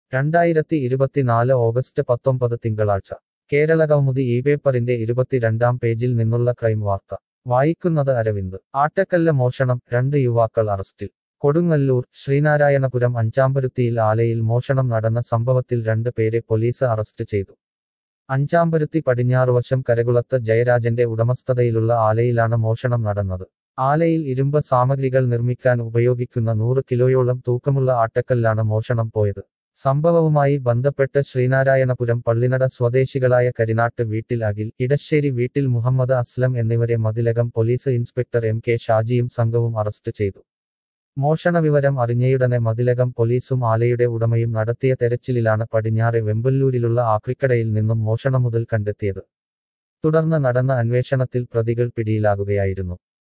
രണ്ടായിരത്തി ഇരുപത്തിനാല് ഓഗസ്റ്റ് പത്തൊമ്പത് തിങ്കളാഴ്ച കേരളകൗമുദി ഈ പേപ്പറിന്റെ ഇരുപത്തിരണ്ടാം പേജിൽ നിന്നുള്ള ക്രൈം വാർത്ത വായിക്കുന്നത് അരവിന്ദ് ആട്ടക്കല്ല് മോഷണം രണ്ട് യുവാക്കൾ അറസ്റ്റിൽ കൊടുങ്ങല്ലൂർ ശ്രീനാരായണപുരം അഞ്ചാമ്പരുത്തിയിൽ ആലയിൽ മോഷണം നടന്ന സംഭവത്തിൽ രണ്ട് പേരെ പോലീസ് അറസ്റ്റ് ചെയ്തു അഞ്ചാമ്പരുത്തി പടിഞ്ഞാറുവശം കരകുളത്ത് ജയരാജന്റെ ഉടമസ്ഥതയിലുള്ള ആലയിലാണ് മോഷണം നടന്നത് ആലയിൽ ഇരുമ്പ് സാമഗ്രികൾ നിർമ്മിക്കാൻ ഉപയോഗിക്കുന്ന നൂറ് കിലോയോളം തൂക്കമുള്ള ആട്ടക്കല്ലാണ് മോഷണം പോയത് സംഭവവുമായി ബന്ധപ്പെട്ട് ശ്രീനാരായണപുരം പള്ളിനട സ്വദേശികളായ കരിനാട്ട് വീട്ടിൽ അഖിൽ ഇടശ്ശേരി വീട്ടിൽ മുഹമ്മദ് അസ്ലം എന്നിവരെ Mathilakam police inspector M K ഷാജിയും സംഘവും അറസ്റ്റ് ചെയ്തു മോഷണ വിവരം അറിഞ്ഞയുടനെ മതിലകം പോലീസും ആലയുടെ ഉടമയും നടത്തിയ തെരച്ചിലിലാണ് പടിഞ്ഞാറെ വെമ്പല്ലൂരിലുള്ള ആക്രിക്കടയിൽ നിന്നും മോഷണ മുതൽ കണ്ടെത്തിയത് തുടർന്ന് നടന്ന അന്വേഷണത്തിൽ പ്രതികൾ പിടിയിലാകുകയായിരുന്നു